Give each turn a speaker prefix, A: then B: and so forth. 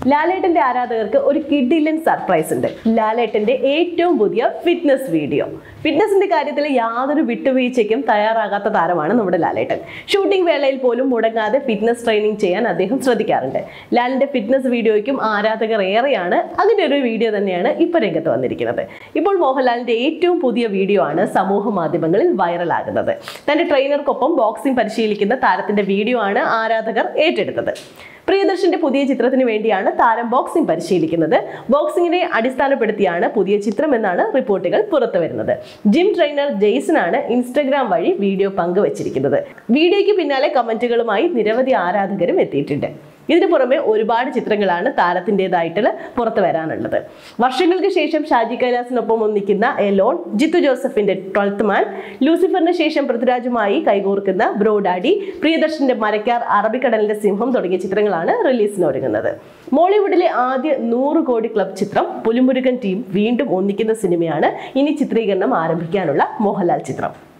A: ലാലേട്ടന്റെ ആരാധകർക്ക് ഒരു കിഡിലൻ സർപ്രൈസ് ഉണ്ട് ലാലേട്ടന്റെ ഏറ്റവും പുതിയ ഫിറ്റ്നസ് വീഡിയോ ഫിറ്റ്നസിന്റെ കാര്യത്തിൽ യാതൊരു വിട്ടുവീഴ്ചയ്ക്കും തയ്യാറാകാത്ത താരമാണ് നമ്മുടെ ലാലേട്ടൻ ഷൂട്ടിംഗ് വേളയിൽ പോലും മുടങ്ങാതെ ഫിറ്റ്നസ് ട്രെയിനിങ് ചെയ്യാൻ അദ്ദേഹം ശ്രദ്ധിക്കാറുണ്ട് ലാലിന്റെ ഫിറ്റ്നസ് വീഡിയോയ്ക്കും ആരാധകർ ഏറെയാണ് അതിന്റെ ഒരു വീഡിയോ തന്നെയാണ് ഇപ്പൊ രംഗത്ത് വന്നിരിക്കുന്നത് ഇപ്പോൾ മോഹൻലാലിന്റെ ഏറ്റവും പുതിയ വീഡിയോ ആണ് സമൂഹ മാധ്യമങ്ങളിൽ വൈറലാകുന്നത് തന്റെ ട്രെയിനർക്കൊപ്പം ബോക്സിംഗ് പരിശീലിക്കുന്ന താരത്തിന്റെ വീഡിയോ ആണ് ആരാധകർ ഏറ്റെടുത്തത് പ്രിയദർശന്റെ പുതിയ ചിത്രത്തിന് വേണ്ടിയാണ് താരം ബോക്സിംഗ് പരിശീലിക്കുന്നത് ബോക്സിംഗിനെ അടിസ്ഥാനപ്പെടുത്തിയാണ് പുതിയ ചിത്രം എന്നാണ് റിപ്പോർട്ടുകൾ പുറത്തു വരുന്നത് ജിം ട്രെയിനർ ജെയ്സനാണ് ഇൻസ്റ്റഗ്രാം വഴി വീഡിയോ പങ്കുവച്ചിരിക്കുന്നത് വീഡിയോയ്ക്ക് പിന്നാലെ കമന്റുകളുമായി നിരവധി ആരാധകരും എത്തിയിട്ടുണ്ട് ഇതിനു പുറമെ ഒരുപാട് ചിത്രങ്ങളാണ് താരത്തിൻ്റെതായിട്ട് പുറത്തു വരാനുള്ളത് വർഷങ്ങൾക്ക് ശേഷം ഷാജി കൈലാസിനൊപ്പം ഒന്നിക്കുന്ന എ ലോൺ ജിത്തു ജോസഫിന്റെ ട്വൽത്ത് മാൻ ലൂസിഫറിന് ശേഷം പൃഥ്വിരാജുമായി കൈകോർക്കുന്ന ബ്രോ ഡാഡി പ്രിയദർശന്റെ മരക്കാർ അറബിക്കടലിന്റെ സിംഹം തുടങ്ങിയ ചിത്രങ്ങളാണ് റിലീസിന് ഒരുങ്ങുന്നത് മോളിവുഡിലെ ആദ്യ നൂറ് കോടി ക്ലബ് ചിത്രം പുലിമുരുകൻ ടീം വീണ്ടും ഒന്നിക്കുന്ന സിനിമയാണ് ഇനി ചിത്രീകരണം ആരംഭിക്കാനുള്ള മോഹൻലാൽ ചിത്രം